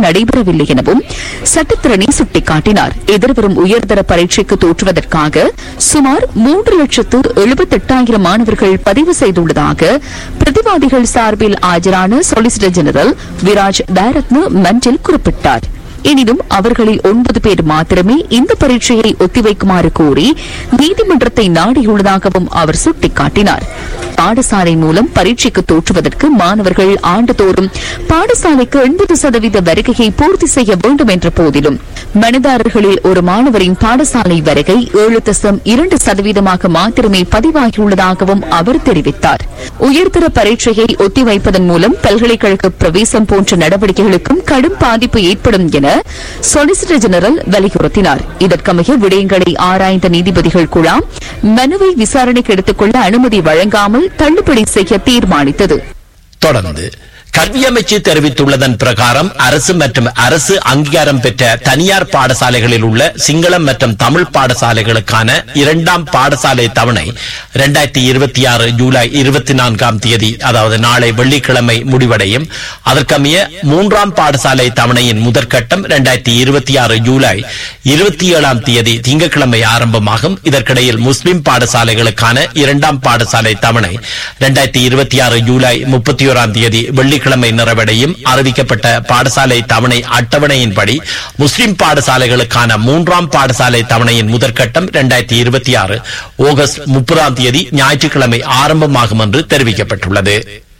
நடைபெறவில்லை எனவும் சட்டத்திறனை சுட்டிக்காட்டினார் எதிர்வரும் உயர்தர பரீட்சைக்கு தோற்றுவதற்காக சுமார் மூன்று லட்சத்து எழுபத்தெட்டாயிரம் மாணவர்கள் பதிவு செய்துள்ளதாக பிரதிவாதிகள் சார்பில் ஆஜரான சொலிசிட்டர் ஜெனரல் விராஜ் டைரத்னு மன்றில் குறிப்பிட்டார் எனினும் அவர்களில் ஒன்பது பேர் மாத்திரமே இந்த பரீட்சையை ஒத்திவைக்குமாறு கோரி நீதிமன்றத்தை நாடியுள்ளதாகவும் அவர் சுட்டிக்காட்டினார் பாடசாலை மூலம் பரீட்சைக்கு தோற்றுவதற்கு மாணவர்கள் ஆண்டுதோறும் பாடசாலைக்கு எண்பது சதவீத வருகையை பூர்த்தி செய்ய வேண்டும் என்ற போதிலும் மனிதாரர்களில் ஒரு மாணவரின் பாடசாலை வருகை ஏழு தசம் இரண்டு சதவீதமாக மாத்திரமே பதிவாகியுள்ளதாகவும் அவர் தெரிவித்தார் உயர்தர பரீட்சையை ஒத்திவைப்பதன் மூலம் பல்கலைக்கழக பிரவேசம் போன்ற நடவடிக்கைகளுக்கும் கடும் பாதிப்பு ஏற்படும் என சொலிசிட்டர் ஜெனரல் வலியுறுத்தினார் இதற்கமைய விடயங்களை ஆராய்ந்த நீதிபதிகள் குழாம் மனுவை விசாரணைக்கு எடுத்துக்கொள்ள அனுமதி வழங்காமல் தள்ளுபடி செய்ய தீர்மானித்தது தொடர்ந்து கல்வி அமைச்சு தெரிவித்துள்ளதன் பிரகாரம் அரசு மற்றும் அரசு அங்கீகாரம் பெற்ற தனியார் பாடசாலைகளில் உள்ள சிங்களம் மற்றும் தமிழ் பாடசாலைகளுக்கான இரண்டாம் பாடசாலை தவணை இரண்டாயிரத்தி இருபத்தி ஆறு ஜூலை இருபத்தி நான்காம் தேதி அதாவது நாளை வெள்ளிக்கிழமை முடிவடையும் அதற்கமைய மூன்றாம் பாடசாலை தவணையின் முதற்கட்டம் இரண்டாயிரத்தி இருபத்தி ஆறு ஜூலை இருபத்தி ஏழாம் தேதி திங்கட்கிழமை ஆரம்பமாகும் இதற்கிடையில் முஸ்லிம் பாடசாலைகளுக்கான இரண்டாம் பாடசாலை தவணை இரண்டாயிரத்தி இருபத்தி ஆறு ஜூலை முப்பத்தி ஓராம் தேதி வெள்ளிக்கிழமை நிறைவடையும் அறிவிக்கப்பட்ட பாடசாலை தவணை அட்டவணையின்படி முஸ்லிம் பாடசாலைகளுக்கான மூன்றாம் பாடசாலை தவணையின் முதற்கட்டம் இரண்டாயிரத்தி இருபத்தி ஆறு ஆகஸ்ட் முப்பதாம் தேதி ஞாயிற்றுக்கிழமை ஆரம்பமாகும் என்று தெரிவிக்கப்பட்டுள்ளது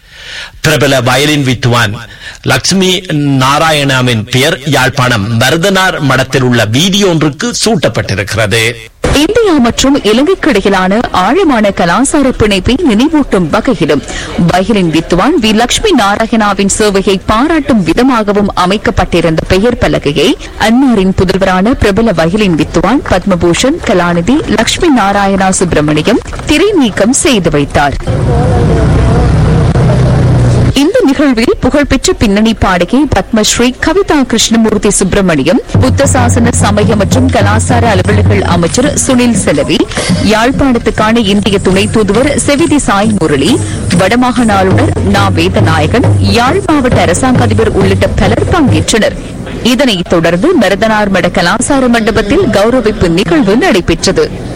பிரபல வயலின் வித்துவான் லட்சுமி நாராயணாவின் பெயர் யாழ்ப்பாணம் மருதனார் மடத்தில் உள்ள வீதி ஒன்றுக்கு சூட்டப்பட்டிருக்கிறது இந்தியா மற்றும் இலங்கைக்கு இடையிலான ஆழமான கலாசார பிணைப்பை நினைவூட்டும் வகையிலும் வயலின் வித்துவான் வி லட்சுமி நாராயணாவின் சேவையை பாராட்டும் விதமாகவும் அமைக்கப்பட்டிருந்த பெயர் பலகையை அன்னாரின் புதல்வரான பிரபல வயலின் வித்துவான் பத்மபூஷன் கலாநிதி லட்சுமி நாராயணா சுப்பிரமணியம் திரை நீக்கம் செய்து வைத்தார் இந்த நிகழ்வில் புகழ்பெற்ற பின்னணி பாடகி பத்மஸ்ரீ கவிதா கிருஷ்ணமூர்த்தி சுப்பிரமணியம் புத்த சாசன சமய மற்றும் கலாசார அலுவலர்கள் அமைச்சர் சுனில் செலவி யாழ்ப்பாணத்துக்கான இந்திய துணை தூதுவர் செவிதி சாய் முரளி வடமாகாண ஆளுநர் நா வேதநாயகன் யாழ் மாவட்ட அரசாங்க அதிபர் உள்ளிட்ட பலர் பங்கேற்றனர் இதனைத் தொடர்ந்து மருதனார் மட கலாசார மண்டபத்தில் கௌரவிப்பு நிகழ்வு நடைபெற்றது